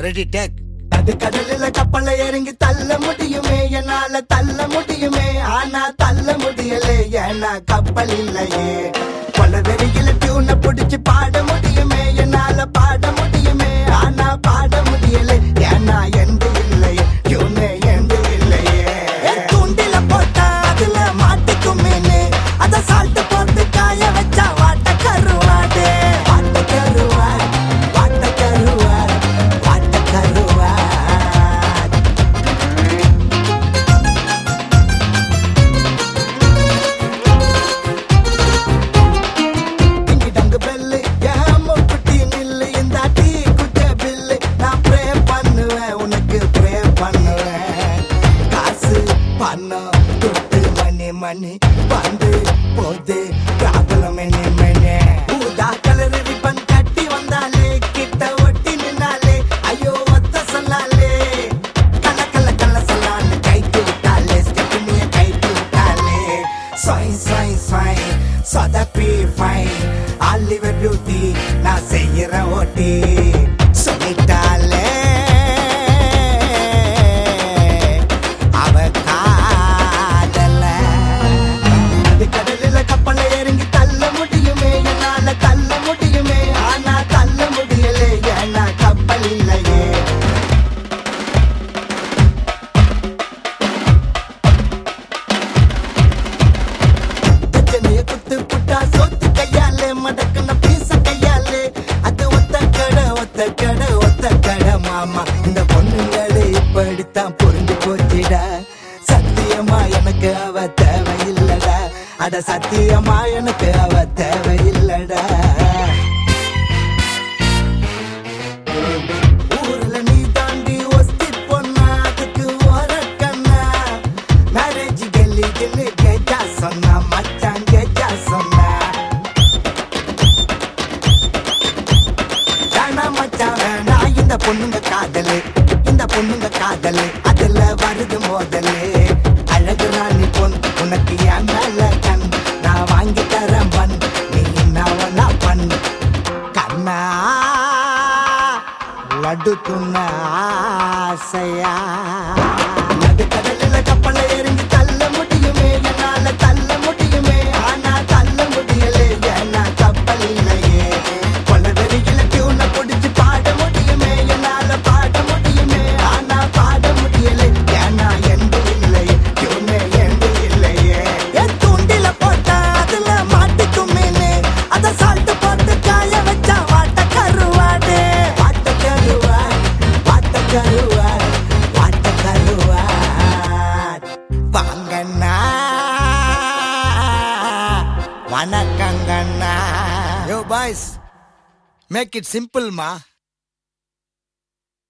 ready take அது கடலில கப்பல இறங்கி தள்ள முடியுமே என்னால தள்ள முடியுமே ஆனா தள்ள முடியல ஏன்னா கப்பல் இல்லையே கொலவெறியில டியூனை புடிச்சு பாட முடியுமே என்னால பாட முடியுமே ஆனா பாட முடியல ஏன்னா எந்த இல்லையே டியூனே எந்த இல்லையே என் தூண்டில போட்டா அதுல மாட்டிக்கும் மீனு அத சால்ட் போட்டு காய வச்சா வாட்ட கருவாடு வாட்ட கருவாடு வாட்ட கருவாடு வாட்ட கருவாடு டிங்கி டங்கு பெல்லு ஏன் மூக்குத்தி நில்லு இந்த டீ குட்ட பில்லு நான் ப்ரே பண்ணுவேன் உனக்கு ப்ரே பண்ணுவேன் காசு பணம் துட்டு மணி மணி வந்து போது ப்ராப்ளம் மணி மணி ஊதா கலர் ரிப்பன் கட்டி வந்தாலே கிட்ட ஒட்டி நின்னாலே ஐயோ ஒத்த சொல்லாலே கல கல கல சொல்லான்னு கைக்கு விட்டாலே ஸ்டெப்னிய கைக்கு விட்டாலே சாய் சாய் சாய் சொதப்பி ஃபைன் ஆலிவர் பியூட்டி நான் செய்யற ஓட்டி சொல்லிட்டாலே அவ காதல அது கடலில கப்பல இறங்கி தள்ள முடியுமே என்னால தள்ள முடியுமே ஆனா தள்ள முடியல ஏன்னா கப்பல் இல்லையே பிரச்சனைய குத்து புட்டா சோத்து கையாலே மடக்குன பீச கையாலே அது ஒத்த கடை ஒத்த கடை ஒத்த கடை மாமா இந்த பொண்ணுங்களே இப்படித்தான் புரிஞ்சு போச்சுடா சத்தியமா எனக்கு அவ தேவையில்லடா அட சத்தியமா எனக்கு அவ தேவையில்லடா ஊர்ல நீ தாண்டி ஒஸ்தி பொண்ணா அதுக்கு ஓரக்கண்ணா மேரேஜ் கெல்லி கில்லி கேட்டா சொன்னா மச்சான் கேட்டா சொன்னா வேணா மச்சான் வேணா இந்த பொண்ணுங்க காதலு இந்த பொண்ணுங்க காதலு அதுல வருது மோதலு அழகு ராணி பொன் உனக்கு என் மேல கண் நான் வாங்கி தரேன் பண் நீ என்ன பண் கண்ணா லட்டு துண்ண ஆசையா நடுக்கடலில் கப்பலை எறிஞ்சு தள்ள முடியுமே என்னால தள்ள முடியுமே ஆனா தள்ள முடியல ஏன்னா கப்பல் இல்லையே கொலவெறியில டியூனை பிடிச்சு பாட முடியுமே என்னால பாட முடியுமே ஆனா பாட முடியல ஏன்னா எந்த இல்லையே டியூனே எந்த இல்லையே என் தூண்டில போட்டா அதுல மாட்டிக்கும் மீனு அத சால்ட் போட்டு காய வச்சா வாட்ட கருவாடு வாட்ட கருவாடு வாட்ட கருவாடு வாட்ட கருவாடு வாங்கண்ணா வணக்கங்கண்ணா யோ பாய்ஸ் மேக் இட் சிம்பிள்மா